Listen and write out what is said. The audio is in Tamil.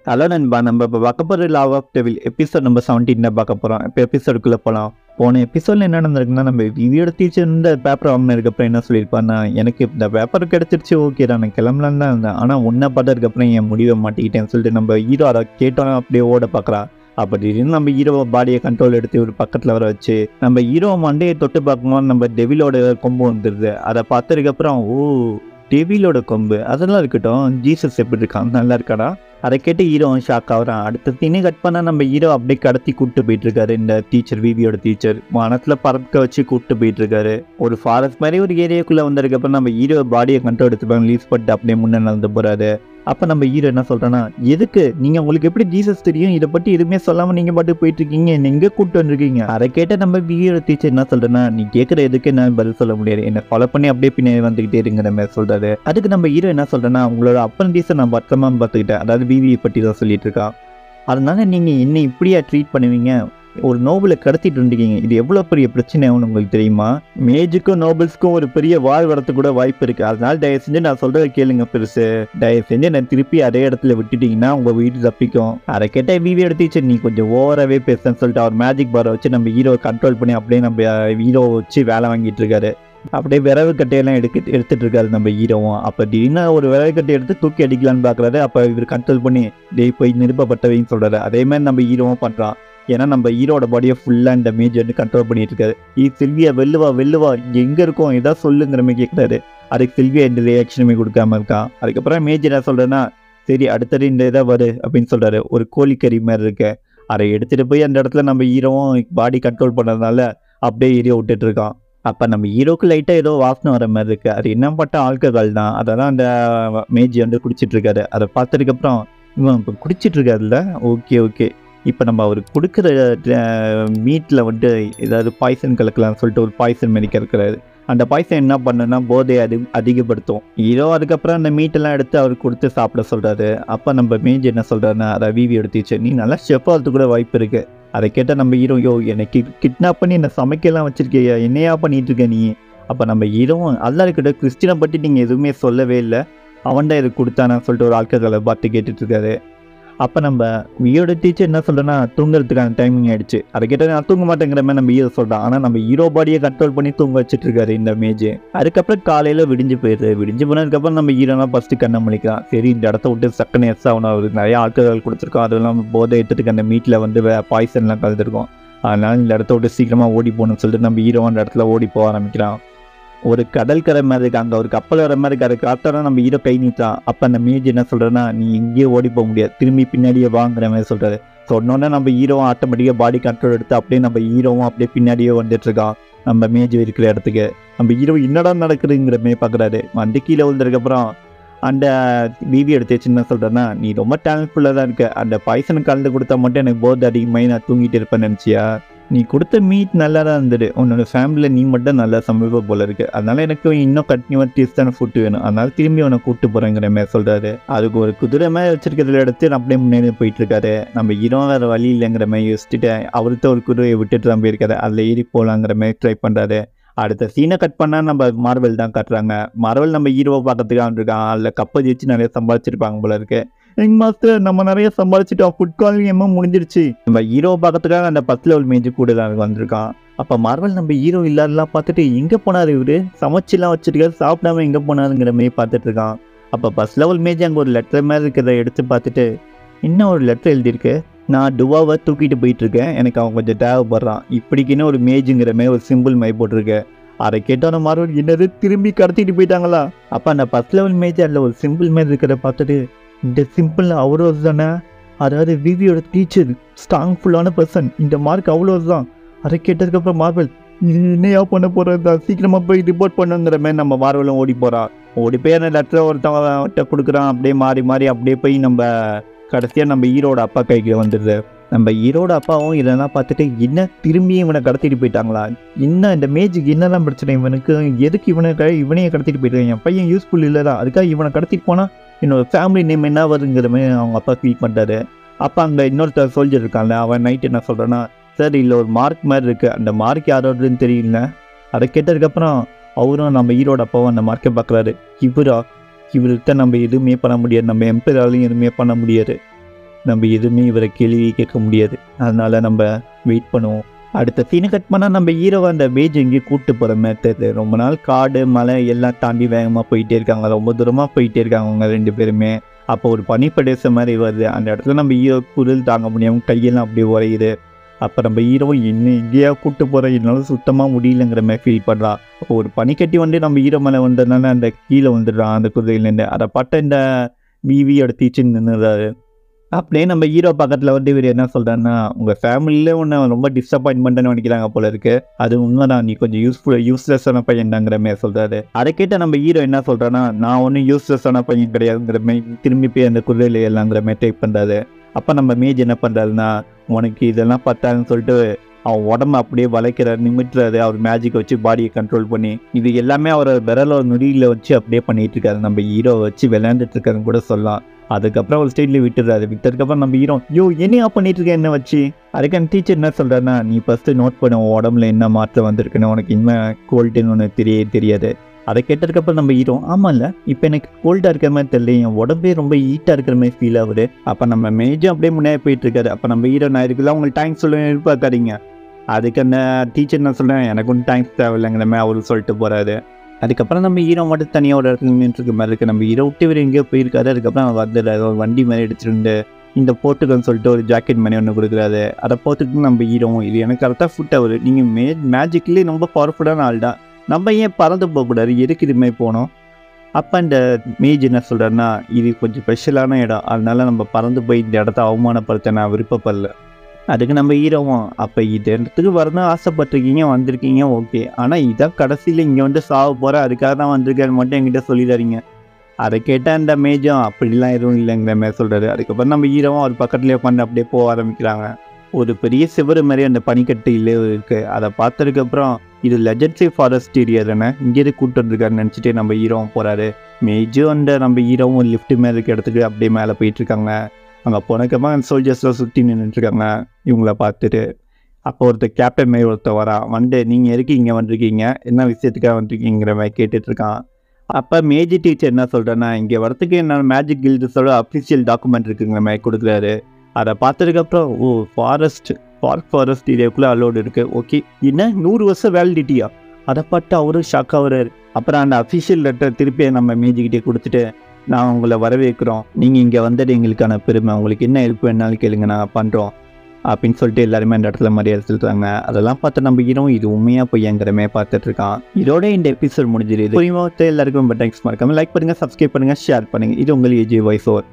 ஹலோ நண்பா நம்ம இப்போ பார்க்க போகிற love of devil episode number seventeen தான் பார்க்க போகிறோம் இப்போ எபிசோடுக்குள்ளே போகலாம் போன எபிசோடில் என்ன நடந்திருக்குன்னா நம்ம வீடியோட டீச்சர் இந்த பேப்பர் வாங்கினதுக்கப்புறம் என்ன சொல்லியிருப்பான்னா எனக்கு இந்த பேப்பர் கிடச்சிருச்சு ஓகே நான் கிளம்பலான்னு தான் இருந்தேன் ஆனால் உன்னை பார்த்ததுக்கப்புறம் என் முடிவை மாட்டிக்கிட்டேன்னு சொல்லிட்டு நம்ம ஹீரோ அதை கேட்டோன்னா அப்படியே ஓட பார்க்குறா அப்போ திடீர்னு நம்ம ஹீரோ பாடியை கண்ட்ரோல் எடுத்து ஒரு பக்கத்தில் வர வச்சு நம்ம ஹீரோ மண்டையை தொட்டு பார்க்கும்போது நம்ம டெவிலோட கொம்பு வந்துடுது அதை பார்த்ததுக்கப்புறம் ஓ டெவிலோட கொம்பு அதெல்லாம் இருக்கட்டும் ஜீசஸ் எப்படி இருக்கான் நல்லா இருக்காடா அதை கேட்டு ஹீரோ ஷாக் ஆகுறான் அடுத்த சீனே கட் பண்ணால் நம்ம ஹீரோ அப்படியே கடத்தி கூப்பிட்டு போயிட்டு இருக்காரு இந்த டீச்சர் விவியோட டீச்சர் வானத்தில் பறக்க வச்சு கூப்பிட்டு போயிட்டு இருக்காரு ஒரு ஃபாரஸ்ட் மாதிரி ஒரு ஏரியாக்குள்ளே வந்ததுக்கப்புறம் நம்ம ஹீரோ பாடியை கண்ட்ரோல் எடுத்துப்பாங்க லீஸ் பண்ணிட்டு அப்படியே முன்னே நடந்து போறாரு அப்போ நம்ம ஹீரோ என்ன சொல்கிறேன்னா எதுக்கு நீங்கள் உங்களுக்கு எப்படி ஜீசஸ் தெரியும் இதை பற்றி எதுவுமே சொல்லாமல் நீங்கள் பாட்டு போயிட்டு இருக்கீங்க என்ன எங்கே கூப்பிட்டு வந்திருக்கீங்க அதை கேட்ட நம்ம விவியோட டீச்சர் என்ன சொல்கிறேன்னா நீ கேட்குற எதுக்கு நான் பதில் சொல்ல முடியாது என்னை ஃபாலோ பண்ணி அப்படியே பின்னாடி வந்துக்கிட்டே இருங்கிற மாதிரி சொல்கிறாரு அதுக்கு நம்ம ஹீரோ என்ன சொல்கிறேன்னா உங்களோட அப்பன்டீஸை நான் பத்திரமா பார்த்துக்கிட்டேன் அதாவது விவியை பற்றி தான் சொல்லிட்டு இருக்கான் அதனால நீங்கள் என்ன இப்படியா ட்ரீட் பண்ணுவீங்க ஒரு நோபலை கடத்திட்டு இருந்தீங்க இது எவ்வளோ பெரிய பிரச்சனைன்னு உங்களுக்கு தெரியுமா மேஜுக்கும் நோபல்ஸ்க்கும் ஒரு பெரிய வாழ் வரத்து கூட வாய்ப்பு இருக்குது அதனால தயவு செஞ்சு நான் சொல்கிறத கேளுங்க பெருசு தயவு செஞ்சு நான் திருப்பி அதே இடத்துல விட்டுட்டீங்கன்னா உங்கள் வீடு தப்பிக்கும் அதை கேட்ட விவி எடுத்துச்சு நீ கொஞ்சம் ஓவராகவே பேசுன்னு சொல்லிட்டு அவர் மேஜிக் பாரை வச்சு நம்ம ஹீரோ கண்ட்ரோல் பண்ணி அப்படியே நம்ம ஹீரோ வச்சு வேலை வாங்கிட்டு இருக்காரு அப்படியே விரவு கட்டையெல்லாம் எடுக்க எடுத்துட்டு இருக்காரு நம்ம ஹீரோவும் அப்போ திடீர்னு ஒரு விரவு கட்டை எடுத்து தூக்கி அடிக்கலான்னு பார்க்குறாரு அப்போ இவர் கண்ட்ரோல் பண்ணி டேய் போய் நிருப்பப்பட்டவைன்னு சொல்கிறாரு அதே மாதிரி நம்ம ஹீரோவும் பண்ணுறான் ஏன்னா நம்ம ஹீரோட பாடியை ஃபுல்லாக இந்த மேஜ் வந்து கண்ட்ரோல் பண்ணிட்டு இருக்காரு ஈ சில்வியா வெல்லுவா வெல்லுவா எங்கே இருக்கோம் ஏதாவது சொல்லுங்கிற மாதிரி கேட்குறாரு அதுக்கு சில்வியா எந்த ரியாக்ஷனுமே கொடுக்காம இருக்கான் அதுக்கப்புறம் மேஜ் என்ன சொல்கிறேன்னா சரி அடுத்தது இந்த இதாக வரு அப்படின்னு சொல்கிறாரு ஒரு கோழிக்கறி மாதிரி இருக்கு அதை எடுத்துகிட்டு போய் அந்த இடத்துல நம்ம ஹீரோவும் பாடி கண்ட்ரோல் பண்ணுறதுனால அப்படியே ஏரியா விட்டுட்டு இருக்கான் அப்போ நம்ம ஹீரோக்கு லைட்டாக ஏதோ வாசனை வர மாதிரி இருக்குது அது என்ன பட்ட ஆல்கஹால் தான் அதை தான் அந்த மேஜி வந்து குடிச்சிட்டு இருக்காரு அதை பார்த்ததுக்கப்புறம் இவன் இப்போ குடிச்சிட்டு இருக்காருல்ல ஓகே ஓகே இப்போ நம்ம அவருக்கு கொடுக்குற மீட்டில் வந்து ஏதாவது பாய்சன் கலக்கலாம்னு சொல்லிட்டு ஒரு பாய்சன் மாதிரி கலக்கிறாரு அந்த பாய்சன் என்ன பண்ணுன்னா போதை அது அதிகப்படுத்தும் ஹீரோ அதுக்கப்புறம் அந்த மீட்டெல்லாம் எடுத்து அவருக்கு கொடுத்து சாப்பிட சொல்கிறாரு அப்போ நம்ம மேஜ் என்ன சொல்கிறாருன்னா அதை விவி எடுத்துச்சு நீ நல்லா ஷெஃப் ஆகிறதுக்கு கூட வாய்ப்பு இருக்குது அதை கேட்டால் நம்ம ஹீரோ யோ எனக்கு கிட்னாப் பண்ணி என்னை சமைக்கலாம் வச்சிருக்கியா என்னையா பண்ணிட்டு இருக்க நீ அப்போ நம்ம ஹீரோவும் அல்லா இருக்கட்டும் கிறிஸ்டினை பற்றி நீங்கள் எதுவுமே சொல்லவே இல்லை அவன்தான் இது கொடுத்தானான்னு சொல்லிட்டு ஒரு ஆட்களை பார்த்து கேட்டுட்டு இருக்காரு அப்போ நம்ம வியோட டீச்சர் என்ன சொல்கிறேன்னா தூங்குறதுக்கான டைமிங் ஆயிடுச்சு அதை கேட்டால் நான் தூங்க மாட்டேங்கிற மாதிரி நம்ம ஹீரோ சொல்கிறான் ஆனால் நம்ம ஹீரோ பாடியை கண்ட்ரோல் பண்ணி தூங்க வச்சுட்டு இருக்காரு இந்த மேஜ் அதுக்கப்புறம் காலையில் விடிஞ்சு போயிடுது விடிஞ்சு போனதுக்கப்புறம் நம்ம ஹீரோனா ஃபஸ்ட்டு கண்ணை முழிக்கிறான் சரி இந்த இடத்த விட்டு சக்கனை எஸ் ஆகணும் அவருக்கு நிறைய ஆட்கள் கொடுத்துருக்கோம் அதுவும் இல்லாமல் போதை எடுத்துட்டு அந்த மீட்டில் வந்து பாய்சன்லாம் கலந்துருக்கோம் அதனால இந்த இடத்த விட்டு சீக்கிரமாக ஓடி போகணும்னு சொல்லிட்டு நம்ம ஹீரோ அந்த இடத்துல ஓடி போக ஆரம்பிக்கிறான் ஒரு கடல் கரை மாதிரி இருக்கு அங்கே ஒரு கப்பல் வர மாதிரி இருக்கு அதை காத்தாட நம்ம ஹீரோ கை நீட்டான் அப்போ அந்த மேஜ் என்ன சொல்கிறேன்னா நீ எங்கேயே ஓடி போக முடியாது திரும்பி பின்னாடியே வாங்குற மாதிரி சொல்கிறாரு சொன்னோன்னே நம்ம ஹீரோவும் ஆட்டோமேட்டிக்காக பாடி கண்ட்ரோல் எடுத்து அப்படியே நம்ம ஹீரோவும் அப்படியே பின்னாடியே வந்துட்டு இருக்கான் நம்ம மேஜ் இருக்கிற இடத்துக்கு நம்ம ஹீரோ என்னடா நடக்குதுங்கிற மாதிரி பார்க்குறாரு வந்து கீழே விழுந்ததுக்கப்புறம் அந்த பிபி எடுத்து சின்ன சொல்கிறேன்னா நீ ரொம்ப டேலண்ட்ஃபுல்லாக தான் இருக்க அந்த பாய்சன் கலந்து கொடுத்தா மட்டும் எனக்கு போதை அதிகமாகி நான் தூங்கிட்டு இருப்பேன்னு நினச்சியா நீ கொடுத்த மீட் நல்லா தான் இருந்தது உன்னோட ஃபேமிலியில் நீ மட்டும் நல்லா சமைப்ப போல இருக்கு அதனால எனக்கு இன்னும் கண்டினியூவாக டேஸ்டான ஃபுட் வேணும் அதனால திரும்பி உன்னை கூப்பிட்டு போகிறேங்கிற மாதிரி சொல்கிறாரு அதுக்கு ஒரு குதிரை மாதிரி வச்சிருக்கிறத எடுத்து அப்படியே முன்னேறி போயிட்டு இருக்காரு நம்ம ஹீரோ வேறு வழி இல்லைங்கிற மாதிரி யோசிச்சுட்டு அவர்கிட்ட ஒரு குதிரையை விட்டுட்டு தான் போயிருக்காரு அதில் ஏறி போகலாங்கிற மாதிரி ட்ரை பண்ணுறாரு அடுத்த சீனை கட் பண்ணால் நம்ம மார்வல் தான் காட்டுறாங்க மார்வல் நம்ம ஹீரோவை பார்க்கறதுக்கு வந்துருக்கான் அதில் கப்பை ஜெயிச்சு நிறைய சம்பாதிச்சிருப்பாங்க போல இருக்கு எங்க மாஸ்டர் நம்ம நிறைய சம்பாதிச்சிட்டோம் ஃபுட் காலியமா முடிஞ்சிருச்சு நம்ம ஹீரோ பார்க்கறதுக்காக அந்த பத்து லெவல் மேஜ் கூட தான் வந்திருக்கான் அப்போ மார்வல் நம்ம ஹீரோ இல்லாதலாம் பார்த்துட்டு எங்கே போனார் இவரு சமைச்சுலாம் வச்சிருக்காரு சாப்பிடாம எங்கே போனாருங்கிற மாதிரி பார்த்துட்டு இருக்கான் அப்போ ஃபஸ்ட் லெவல் மேஜ் அங்கே ஒரு லெட்டர் மாதிரி இருக்கிறத எடுத்து பார்த்துட்டு இன்னும் ஒரு லெட்டர் எழுதியிருக்கு நான் டுவாவை தூக்கிட்டு போயிட்டு இருக்கேன் எனக்கு அவன் கொஞ்சம் தேவைப்படுறான் இப்படிக்குன்னு ஒரு மேஜுங்கிற மாதிரி ஒரு சிம்பிள் மை போட்டிருக்கேன் அதை கேட்டோன்னு மார்வல் என்னது திரும்பி கடத்திட்டு போயிட்டாங்களா அப்போ அந்த ஃபஸ்ட் லெவல் மேஜ் அதில் ஒரு சிம்பிள் மாதிரி இருக்கிறத பார்த்துட்டு இந்த சிம்பிள் அவ்வளோ தானே அதாவது விவியோட டீச்சர் ஸ்ட்ராங்ஃபுல்லான பர்சன் இந்த மார்க் அவ்வளோ தான் அதை கேட்டதுக்கப்புறம் மார்வல் என்னையா பண்ண போகிறதா சீக்கிரமாக போய் ரிப்போர்ட் பண்ணுங்கிற மாதிரி நம்ம மார்வலும் ஓடி போகிறான் ஓடி போய் அந்த லெட்டரை ஒருத்தவங்கிட்ட கொடுக்குறான் அப்படியே மாறி மாறி அப்படியே போய் நம்ம கடைசியாக நம்ம ஹீரோட அப்பா கைக்கு வந்துடுது நம்ம ஹீரோட அப்பாவும் இதெல்லாம் பார்த்துட்டு என்ன திரும்பி இவனை கடத்திட்டு போயிட்டாங்களா என்ன இந்த மேஜுக்கு என்னதான் பிரச்சனை இவனுக்கு எதுக்கு இவனை க- இவனையே கடத்திட்டு போயிட்டாங்க என் பையன் யூஸ்ஃபுல் இல்லை தான் அதுக்காக இவனை கடத்திட்டு போனால் என்னோட ஃபேமிலி நேம் என்ன வருங்கிற மாதிரி அவங்க அப்பா ஃபீல் பண்ணுறாரு அப்போ அங்கே இன்னொருத்தர் சோல்ஜர் இருக்கான்ல அவன் நைட் என்ன சொல்கிறான்னா சார் இல்லை ஒரு மார்க் மாதிரி இருக்குது அந்த மார்க் யாரோடதுன்னு தெரியல அதை கேட்டதுக்கப்புறம் அவரும் நம்ம ஹீரோட அப்பாவும் அந்த மார்க்கை பார்க்குறாரு இவரா இவர்கிட்ட நம்ம எதுவுமே பண்ண முடியாது நம்ம எம்பராலையும் எதுவுமே பண்ண முடியாது நம்ம எதுவுமே இவரை கேள்வி கேட்க முடியாது அதனால நம்ம வெயிட் பண்ணுவோம் அடுத்த சீனை கட் பண்ணால் நம்ம ஹீரோவை அந்த பேஜ் எங்கேயும் கூப்பிட்டு போகிற மாதிரி தெரியுது ரொம்ப நாள் காடு மலை எல்லாம் தாண்டி வேகமாக போயிட்டே இருக்காங்க ரொம்ப தூரமாக போயிட்டே இருக்காங்க அவங்க ரெண்டு பேருமே அப்போ ஒரு பனி பிரதேசம் மாதிரி வருது அந்த இடத்துல நம்ம ஹீரோ குரல் தாங்க முடியாமல் கையெல்லாம் அப்படியே உரையுது அப்போ நம்ம ஹீரோவும் இன்னும் எங்கேயா கூப்பிட்டு போகிறோம் என்னால் சுத்தமாக முடியலங்கிற மாதிரி ஃபீல் பண்ணுறான் அப்போ ஒரு பனிக்கட்டி வந்து நம்ம ஹீரோ மேலே வந்ததுனால அந்த கீழே வந்துடுறான் அந்த குதிரையிலேருந்து அதை பார்த்த இந்த விவியோட டீச்சர் நின்றுறாரு அப்படியே நம்ம ஹீரோ பக்கத்தில் வந்து இவர் என்ன சொல்கிறாருன்னா உங்கள் ஃபேமிலியில் உன்னை ரொம்ப டிசப்பாயின்மெண்ட்னு நினைக்கிறாங்க போல இருக்கு அது உண்மைதான் நீ கொஞ்சம் யூஸ்ஃபுல் யூஸ்லெஸ்ஸான பையன்தாங்கிற மாதிரி சொல்கிறாரு அதை கேட்ட நம்ம ஹீரோ என்ன சொல்கிறான்னா நான் ஒன்றும் யூஸ்லெஸ்ஸான பையன் கிடையாதுங்கிற மாதிரி திரும்பி போய் அந்த குதிரையில் எல்லாங்கிற மாதிரி டைப் பண்ணுறாரு அப்போ நம்ம மேஜ் என்ன பண்ணுறாருன்னா உனக்கு இதெல்லாம் பத்தாதுன்னு சொல்லிட்டு அவன் உடம்ப அப்படியே வளைக்கிறாரு நிமிட்டுறாரு அவர் மேஜிக் வச்சு பாடியை கண்ட்ரோல் பண்ணி இது எல்லாமே அவர் விரலோட நொடியில் வச்சு அப்படியே பண்ணிட்டு இருக்காரு நம்ம ஹீரோ வச்சு விளையாண்டுட்டு இருக்காருன்னு கூட சொல்லலாம் அதுக்கப்புறம் ஒரு ஸ்டேட்ல விட்டுறாரு விட்டதுக்கப்புறம் நம்ம ஹீரோ யோ என்னையா பண்ணிட்டு இருக்க என்ன வச்சு அதுக்கு அந்த டீச்சர் என்ன சொல்றாருன்னா நீ ஃபர்ஸ்ட் நோட் பண்ண உன் உடம்புல என்ன மாற்றம் வந்திருக்குன்னு உனக்கு இனிமேல் கோல்டுன்னு ஒன்று தெரியவே தெரியாது அதை கேட்டதுக்கப்புறம் நம்ம ஹீரோ ஆமாம்ல இப்போ எனக்கு கோல்டாக இருக்கிற மாதிரி தெரியல என் உடம்பே ரொம்ப ஹீட்டாக இருக்கிற மாதிரி ஃபீல் ஆகுது அப்போ நம்ம மேஜும் அப்படியே முன்னாடி போயிட்டு இருக்காரு அப்போ நம்ம ஹீரோ நான் இருக்குல்ல உங்களுக்கு தேங்க்ஸ் சொல்ல எதிர்பார்க்காதீங்க அதுக்கு அந்த டீச்சர் என்ன சொல்கிறேன் எனக்கு ஒன்றும் தேங்க்ஸ் தேவையில்லைங்கிற மாதிரி அவரு சொல்லிட்டு போகிறாரு அதுக்கப்புறம் நம்ம ஹீரோ மட்டும் தனியாக ஒரு இடத்துல நின்றுருக்க மாதிரி இருக்குது நம்ம ஹீரோ விட்டு இவர் எங்கேயோ போயிருக்காரு அதுக்கப்புறம் அவர் வந்துடுறாரு ஒரு வண்டி மாதிரி எடுத்துட்டு இந்த போட்டுக்கன்னு சொல்லிட்டு ஒரு ஜாக்கெட் மாதிரி ஒன்று கொடுக்குறாரு அதை போட்டுட்டு நம்ம ஹீரோ இது எனக்கு கரெக்டாக ஃபுட் அவர் நீங்கள் மே மேஜிக்லேயே ரொம்ப பவர்ஃபுல்லான ஆள் தான் நம்ம ஏன் பறந்து போகக்கூடாது எதுக்கு இது மாதிரி போனோம் அப்போ அந்த மேஜ் என்ன சொல்கிறாருன்னா இது கொஞ்சம் ஸ்பெஷலான இடம் அதனால நம்ம பறந்து போய் இந்த இடத்த அவமானப்படுத்த நான் விருப்பப்படல அதுக்கு நம்ம ஹீரோவும் அப்போ இது இடத்துக்கு வரணும் ஆசைப்பட்டிருக்கீங்க வந்திருக்கீங்க ஓகே ஆனால் இதான் கடைசியில் இங்கே வந்து சாவ போகிற அதுக்காக தான் வந்திருக்காரு மட்டும் என்கிட்ட சொல்லிடாதீங்க அதை கேட்டால் அந்த மேஜும் அப்படிலாம் எதுவும் இல்லைங்கிற மாதிரி சொல்கிறாரு அதுக்கப்புறம் நம்ம ஹீரோவும் அவர் பக்கத்துலேயே உட்காந்து அப்படியே போக ஆரம்பிக்கிறாங்க ஒரு பெரிய சிவரு மாதிரி அந்த பனிக்கட்டு இல்லை இருக்குது அதை பார்த்ததுக்கப்புறம் இது லெஜன்சி ஃபாரஸ்ட் ஏரியா தானே இங்கேயே கூப்பிட்டு வந்திருக்காருன்னு நினச்சிட்டு நம்ம ஹீரோவும் போகிறாரு மேஜும் அந்த நம்ம ஹீரோவும் லிஃப்ட் மேலே இருக்க இடத்துக்கு அப்படியே மேலே போயிட்டுருக்காங்க அங்கே போனக்கமாக சோல்ஜர்ஸ்லாம் சுற்றி நின்றுட்டுருக்காங்க இவங்கள பார்த்துட்டு அப்போ ஒருத்தர் கேப்டன் மாதிரி ஒருத்தர் வரான் வந்து நீங்கள் எதுக்கு இங்கே வந்திருக்கீங்க என்ன விஷயத்துக்காக வந்திருக்கீங்கிற மாதிரி கேட்டுட்ருக்கான் அப்போ மேஜி டீச்சர் என்ன சொல்கிறேன்னா இங்கே வரத்துக்கு என்ன மேஜிக் கில்டஸோட அஃபிஷியல் டாக்குமெண்ட் இருக்குங்கிற மாதிரி கொடுக்குறாரு அதை பார்த்ததுக்கப்புறம் ஓ ஃபாரஸ்ட் பார்க் ஃபாரஸ்ட் ஏரியாவுக்குள்ளே அலோடு இருக்குது ஓகே என்ன நூறு வருஷம் வேலிடிட்டியா அதை பார்த்து அவரும் ஷாக் ஆகுறாரு அப்புறம் அந்த அஃபிஷியல் லெட்டர் திருப்பி நம்ம மேஜிக்கிட்டே கொடுத்துட்டு நான் உங்களை வரவேற்கிறோம் நீங்கள் இங்கே வந்தது எங்களுக்கான பெருமை உங்களுக்கு என்ன ஹெல்ப் வேணாலும் கேளுங்க நாங்கள் பண்ணுறோம் அப்படின்னு சொல்லிட்டு எல்லாருமே அந்த இடத்துல மரியாதை செலுத்துறாங்க அதெல்லாம் பார்த்து நம்ம ஹீரோ இது உண்மையாக பொய்யங்கிறமே பார்த்துட்டு இருக்கான் இதோட இந்த எபிசோட் முடிஞ்சிருது புரியுமா எல்லாருக்கும் ரொம்ப தேங்க்ஸ் மறக்காம லைக் பண்ணுங்கள் சப்ஸ்கிரைப் பண்ணுங்கள் ஷேர் பண்ணுங்கள் இது உங்கள் ஏஜி வாய்ஸ் ஓவர்